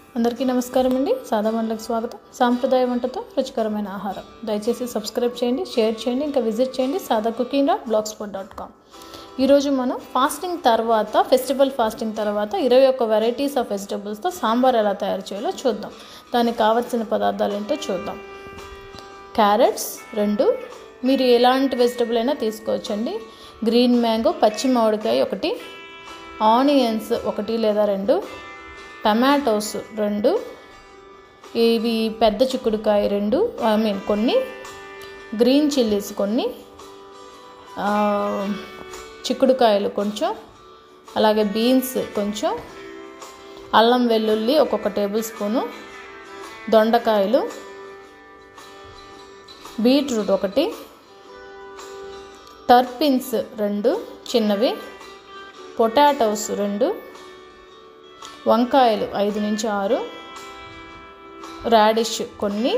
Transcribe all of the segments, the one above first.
అందరికీ నమస్కారం అండి సాదా వంటలకు స్వాగతం సాంప్రదాయ వంటతో రుచికరమైన ఆహారం దయచేసి సబ్స్క్రైబ్ చేయండి షేర్ చేయండి ఇంకా విజిట్ చేయండి Sada cooking dot blogspot dot com ఈరోజు మనం ఫాస్టింగ్ తర్వాత ఫెస్టివల్ ఫాస్టింగ్ తర్వాత ఇరవై ఒక్క వెరైటీస్ ఆఫ్ వెజిటబుల్స్తో సాంబార్ ఎలా తయారు చేయాలో చూద్దాం దానికి కావాల్సిన పదార్థాలు ఏంటో చూద్దాం క్యారెట్స్ రెండు మీరు ఎలాంటి వెజిటబుల్ అయినా తీసుకోవచ్చండి గ్రీన్ మ్యాంగో పచ్చి మామిడికాయ ఒకటి ఆనియన్స్ ఒకటి లేదా రెండు టమాటోస్ రెండు ఇవి పెద్ద చిక్కుడుకాయ రెండు ఐ మీన్ కొన్ని గ్రీన్ చిల్లీస్ కొన్ని ఆ, చిక్కుడుకాయలు కొంచెం అలాగే బీన్స్ కొంచెం అల్లం వెల్లుల్లి ఒక్కొక్క టేబుల్ స్పూను దొండకాయలు బీట్రూట్ ఒకటి టర్పిన్స్ రెండు చిన్నవి పొటాటోస్ రెండు వంకాయలు ఐదు నుంచి ఆరు రాడిష్ కొన్ని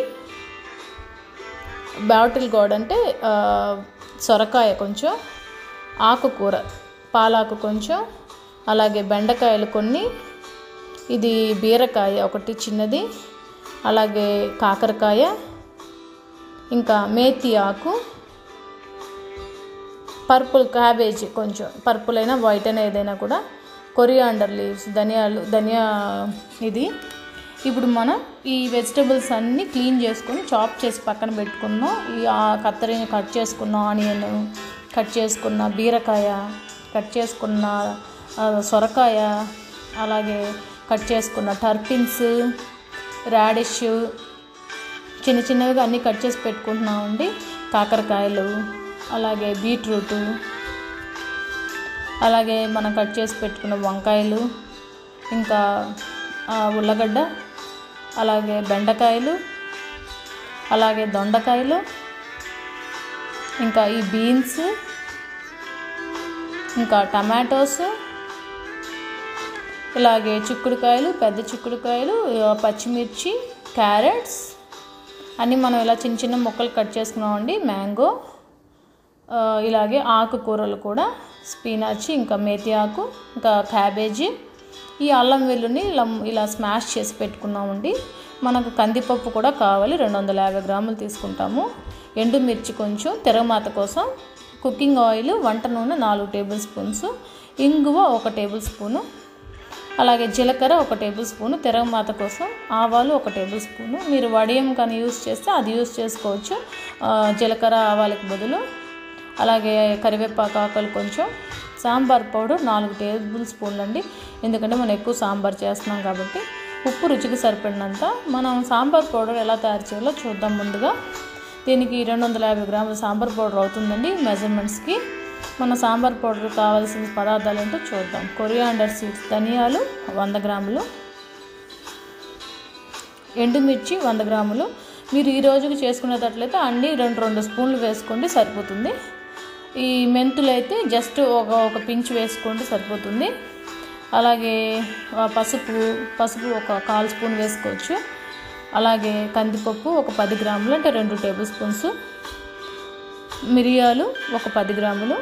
బాటిల్ గార్డ్ అంటే ఆ, సొరకాయ కొంచెం ఆకుకూర పాలాకు కొంచెం అలాగే బెండకాయలు కొన్ని ఇది బీరకాయ ఒకటి చిన్నది అలాగే కాకరకాయ ఇంకా మేతి ఆకు పర్పుల్ క్యాబేజ్ కొంచెం పర్పుల్ అయినా వైట్ అయినా ఏదైనా కూడా కొరియాండర్ లీవ్స్ ధనియాలు ధనియా ఇది ఇప్పుడు మనం ఈ వెజిటబుల్స్ అన్నీ క్లీన్ చేసుకొని చాప్ చేసి పక్కన పెట్టుకుందాం ఈ ఆ కత్తరిని కట్ చేసుకున్న ఆనియన్ కట్ చేసుకున్న బీరకాయ కట్ చేసుకున్న ఆ, సొరకాయ అలాగే కట్ చేసుకున్న టర్పిన్స్ రాడిష్ చిన్న చిన్నవిగా అన్నీ కట్ చేసి పెట్టుకుంటున్నామండి కాకరకాయలు అలాగే బీట్రూటు అలాగే మనం కట్ చేసి పెట్టుకున్న వంకాయలు ఇంకా ఆ, ఉల్లగడ్డ అలాగే బెండకాయలు అలాగే దొండకాయలు ఇంకా ఈ బీన్స్ ఇంకా టమాటోస్ ఇలాగే చిక్కుడుకాయలు పెద్ద చిక్కుడుకాయలు ఆ, పచ్చిమిర్చి క్యారెట్స్ అన్నీ మనం ఇలా చిన్న చిన్న ముక్కలు కట్ చేసుకున్నామండి మ్యాంగో ఆ, ఇలాగే ఆకుకూరలు కూడా స్పినాచ్ ఇంకా మేతి ఆకు ఇంకా క్యాబేజీ ఈ అల్లం వెల్లుని ఇలా ఇలా స్మాష్ చేసి పెట్టుకున్నామండి మనకు కందిపప్పు కూడా కావాలి రెండు వందల యాభై గ్రాములు తీసుకుంటాము ఎండుమిర్చి కొంచెం తెరమాత కోసం కుకింగ్ ఆయిల్ వంట నూనె నాలుగు టేబుల్ స్పూన్స్ ఇంగువ ఒక టేబుల్ స్పూను అలాగే జీలకర్ర ఒక టేబుల్ స్పూను తెరమాత కోసం ఆవాలు ఒక టేబుల్ స్పూను మీరు వడియం కానీ యూస్ చేస్తే అది యూస్ చేసుకోవచ్చు ఆ, జీలకర్ర ఆవాలకి బదులు అలాగే కరివేపాకు ఆకులు కొంచెం సాంబార్ పౌడర్ నాలుగు టేబుల్ స్పూన్లు అండి ఎందుకంటే మనం ఎక్కువ సాంబార్ చేస్తున్నాం కాబట్టి ఉప్పు రుచికి సరిపడినంత మనం సాంబార్ పౌడర్ ఎలా తయారు చేయాలో చూద్దాం ముందుగా దీనికి రెండు వందల యాభై గ్రాముల సాంబార్ పౌడర్ అవుతుందండి మెజర్మెంట్స్కి మన సాంబార్ పౌడర్ కావాల్సిన పదార్థాలు ఏంటో చూద్దాం కొరియాండర్ సీడ్స్ ధనియాలు వంద గ్రాములు ఎండుమిర్చి వంద గ్రాములు మీరు ఈ రోజుకి చేసుకునేటట్లయితే అన్నీ రెండు రెండు స్పూన్లు వేసుకోండి సరిపోతుంది ఈ మెంతులు అయితే జస్ట్ ఒక ఒక పించ్ వేసుకోండి సరిపోతుంది అలాగే ఆ పసుపు పసుపు ఒక కాల్ స్పూన్ వేసుకోవచ్చు అలాగే కందిపప్పు ఒక పది గ్రాములు అంటే రెండు టేబుల్ స్పూన్స్ మిరియాలు ఒక పది గ్రాములు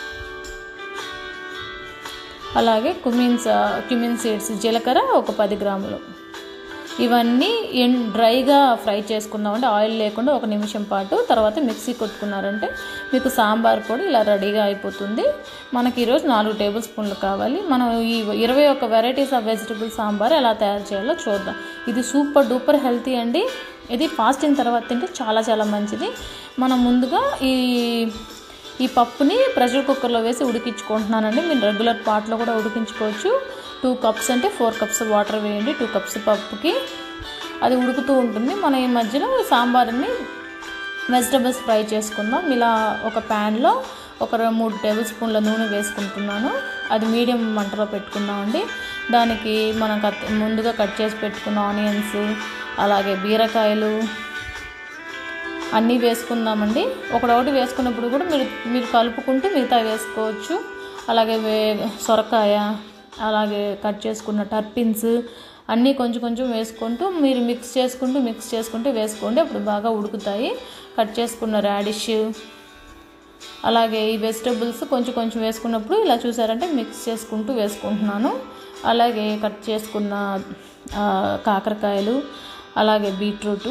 అలాగే కుమిన్స్ క్యుమిన్ సీడ్స్ జీలకర్ర ఒక పది గ్రాములు ఇవన్నీ ఎన్ డ్రైగా ఫ్రై చేసుకున్నామంటే ఆయిల్ లేకుండా ఒక నిమిషం పాటు తర్వాత మిక్సీ కొట్టుకున్నారంటే మీకు సాంబార్ పొడి ఇలా రెడీగా అయిపోతుంది మనకి ఈరోజు నాలుగు టేబుల్ స్పూన్లు కావాలి మనం ఈ ఇరవై ఒక్క వెరైటీస్ ఆఫ్ వెజిటబుల్ సాంబార్ ఎలా తయారు చేయాలో చూద్దాం ఇది సూపర్ డూపర్ హెల్తీ అండి ఇది ఫాస్టింగ్ తర్వాత తింటే చాలా చాలా మంచిది మనం ముందుగా ఈ ఈ పప్పుని ప్రెషర్ కుక్కర్లో వేసి ఉడికించుకుంటున్నానండి మీరు రెగ్యులర్ పాట్లో కూడా ఉడికించుకోవచ్చు టూ కప్స్ అంటే ఫోర్ కప్స్ వాటర్ వేయండి టూ కప్స్ పప్పుకి అది ఉడుకుతూ ఉంటుంది మనం ఈ మధ్యలో సాంబార్ని వెజిటబుల్స్ ఫ్రై చేసుకుందాం ఇలా ఒక ప్యాన్లో ఒక రె- మూడు టేబుల్ స్పూన్ల నూనె వేసుకుంటున్నాను అది మీడియం మంటలో పెట్టుకున్నామండి దానికి మనం కట్ ముందుగా కట్ చేసి పెట్టుకున్న ఆనియన్స్ అలాగే బీరకాయలు అన్నీ వేసుకుందామండి ఒకడొకటి వేసుకున్నప్పుడు కూడా మీరు మీరు కలుపుకుంటూ మిగతా వేసుకోవచ్చు అలాగే వే సొరకాయ అలాగే కట్ చేసుకున్న టర్పిన్స్ అన్నీ కొంచెం కొంచెం వేసుకుంటూ మీరు మిక్స్ చేసుకుంటూ మిక్స్ చేసుకుంటూ వేసుకోండి అప్పుడు బాగా ఉడుకుతాయి కట్ చేసుకున్న రాడిష్ అలాగే ఈ వెజిటబుల్స్ కొంచెం కొంచెం వేసుకున్నప్పుడు ఇలా చూసారంటే మిక్స్ చేసుకుంటూ వేసుకుంటున్నాను అలాగే కట్ చేసుకున్న ఆ, కాకరకాయలు అలాగే బీట్రూటు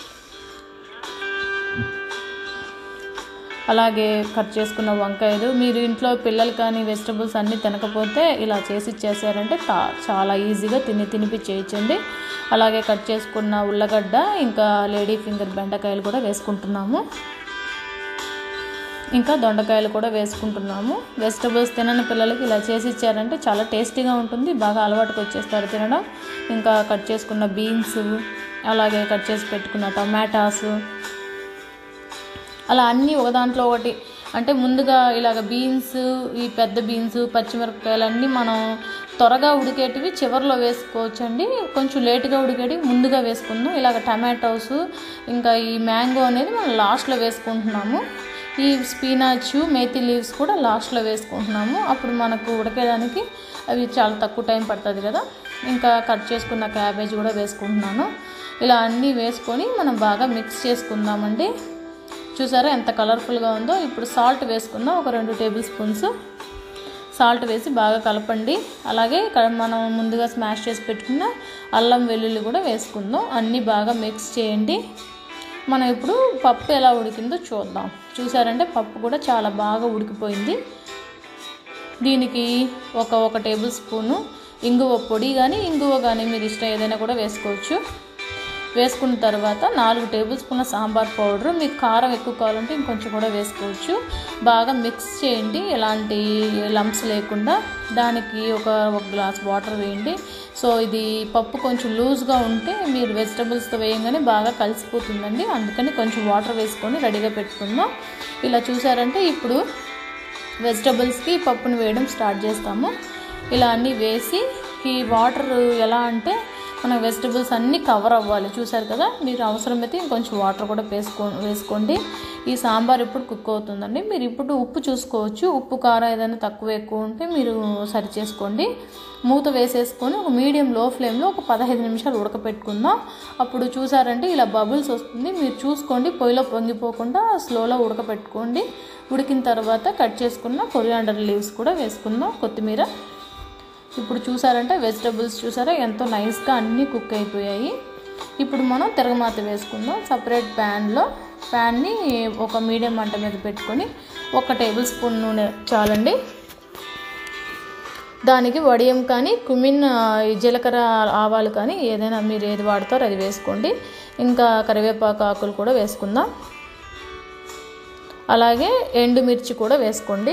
అలాగే కట్ చేసుకున్న వంకాయలు మీరు ఇంట్లో పిల్లలు కానీ వెజిటబుల్స్ అన్నీ తినకపోతే ఇలా చేసి ఇచ్చేసారంటే తా చాలా ఈజీగా తిని తినిపించేయచ్చండి అలాగే కట్ చేసుకున్న ఉల్లగడ్డ ఇంకా లేడీ ఫింగర్ బెండకాయలు కూడా వేసుకుంటున్నాము ఇంకా దొండకాయలు కూడా వేసుకుంటున్నాము వెజిటబుల్స్ తినని పిల్లలకి ఇలా చేసి ఇచ్చారంటే చాలా టేస్టీగా ఉంటుంది బాగా అలవాటుకు వచ్చేస్తారు తినడం ఇంకా కట్ చేసుకున్న బీన్స్ అలాగే కట్ చేసి పెట్టుకున్న టమాటాస్ అలా అన్నీ ఒక దాంట్లో ఒకటి అంటే ముందుగా ఇలాగ బీన్స్ ఈ పెద్ద బీన్స్ పచ్చిమిరపకాయలు అన్నీ మనం త్వరగా ఉడికేటివి చివరిలో వేసుకోవచ్చండి కొంచెం లేటుగా ఉడికేటివి ముందుగా వేసుకుందాం ఇలాగ టమాటోస్ ఇంకా ఈ మ్యాంగో అనేది మనం లాస్ట్లో వేసుకుంటున్నాము ఈ స్పీనాచ్ మేతి లీవ్స్ కూడా లాస్ట్లో వేసుకుంటున్నాము అప్పుడు మనకు ఉడకేయడానికి అవి చాలా తక్కువ టైం పడుతుంది కదా ఇంకా కట్ చేసుకున్న క్యాబేజ్ కూడా వేసుకుంటున్నాను ఇలా అన్నీ వేసుకొని మనం బాగా మిక్స్ చేసుకుందామండి చూసారా ఎంత కలర్ఫుల్గా ఉందో ఇప్పుడు సాల్ట్ వేసుకుందాం ఒక రెండు టేబుల్ స్పూన్స్ సాల్ట్ వేసి బాగా కలపండి అలాగే ఇక్కడ మనం ముందుగా స్మాష్ చేసి పెట్టుకున్న అల్లం వెల్లుల్లి కూడా వేసుకుందాం అన్నీ బాగా మిక్స్ చేయండి మనం ఇప్పుడు పప్పు ఎలా ఉడికిందో చూద్దాం చూసారంటే పప్పు కూడా చాలా బాగా ఉడికిపోయింది దీనికి ఒక ఒక టేబుల్ స్పూను ఇంగువ పొడి కానీ ఇంగువ కానీ మీరు ఇష్టం ఏదైనా కూడా వేసుకోవచ్చు వేసుకున్న తర్వాత నాలుగు టేబుల్ స్పూన్ల సాంబార్ పౌడర్ మీకు కారం ఎక్కువ కావాలంటే ఇంకొంచెం కూడా వేసుకోవచ్చు బాగా మిక్స్ చేయండి ఎలాంటి లంప్స్ లేకుండా దానికి ఒక ఒక గ్లాస్ వాటర్ వేయండి సో ఇది పప్పు కొంచెం లూజ్గా ఉంటే మీరు వెజిటబుల్స్తో వేయంగానే బాగా కలిసిపోతుందండి అందుకని కొంచెం వాటర్ వేసుకొని రెడీగా పెట్టుకుందాం ఇలా చూసారంటే ఇప్పుడు వెజిటబుల్స్కి పప్పును వేయడం స్టార్ట్ చేస్తాము ఇలా అన్నీ వేసి ఈ వాటర్ ఎలా అంటే మన వెజిటబుల్స్ అన్నీ కవర్ అవ్వాలి చూసారు కదా మీరు అవసరమైతే ఇంకొంచెం వాటర్ కూడా వేసుకో వేసుకోండి ఈ సాంబార్ ఇప్పుడు కుక్ అవుతుందండి మీరు ఇప్పుడు ఉప్పు చూసుకోవచ్చు ఉప్పు కారం ఏదైనా తక్కువ ఎక్కువ ఉంటే మీరు సరి చేసుకోండి మూత వేసేసుకొని ఒక మీడియం లో ఫ్లేమ్లో ఒక పదహైదు నిమిషాలు ఉడకపెట్టుకుందాం అప్పుడు చూసారంటే ఇలా బబుల్స్ వస్తుంది మీరు చూసుకోండి పొయ్యిలో పొంగిపోకుండా స్లోలో ఉడకపెట్టుకోండి ఉడికిన తర్వాత కట్ చేసుకున్న కొరియాండర్ లీవ్స్ కూడా వేసుకుందాం కొత్తిమీర ఇప్పుడు చూసారంటే వెజిటబుల్స్ చూసారా ఎంతో నైస్గా అన్నీ కుక్ అయిపోయాయి ఇప్పుడు మనం తిరగమాత వేసుకుందాం సపరేట్ ప్యాన్లో ప్యాన్ని ఒక మీడియం మంట మీద పెట్టుకొని ఒక టేబుల్ స్పూన్ నూనె చాలండి దానికి వడియం కానీ కుమిన్ ఆ, ఈ జీలకర్ర ఆవాలు కానీ ఏదైనా మీరు ఏది వాడతారో అది వేసుకోండి ఇంకా కరివేపాకు ఆకులు కూడా వేసుకుందాం అలాగే ఎండుమిర్చి కూడా వేసుకోండి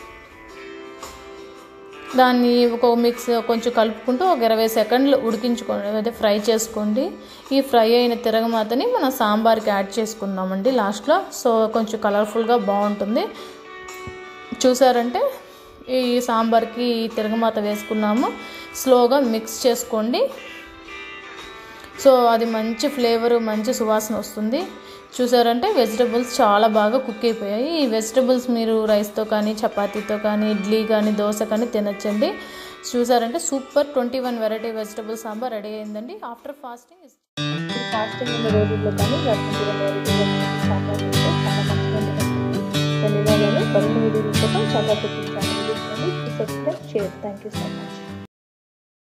దాన్ని ఒక మిక్స్ కొంచెం కలుపుకుంటూ ఒక ఇరవై సెకండ్లు ఉడికించుకోండి అదే ఫ్రై చేసుకోండి ఈ ఫ్రై అయిన తిరగమాతని మనం సాంబార్కి యాడ్ చేసుకుందామండి లాస్ట్లో సో కొంచెం కలర్ఫుల్గా బాగుంటుంది చూసారంటే ఈ సాంబార్కి తిరగమాత వేసుకున్నాము స్లోగా మిక్స్ చేసుకోండి సో అది మంచి ఫ్లేవర్ మంచి సువాసన వస్తుంది చూసారంటే వెజిటబుల్స్ చాలా బాగా కుక్ అయిపోయాయి ఈ వెజిటబుల్స్ మీరు రైస్తో కానీ చపాతీతో కానీ ఇడ్లీ కానీ దోశ కానీ తినచ్చండి చూసారంటే super twenty one variety vegetable sambar ready అయిందండి ఆఫ్టర్ ఫాస్టింగ్ ఫాస్టింగ్ ఉన్న రోజుల్లో కానీ సాంబార్ చేస్తే చాలా మంచిగా ధన్యవాదాలు మరిన్ని వీడియోల కోసం చాలా channel subscribe share thank you so much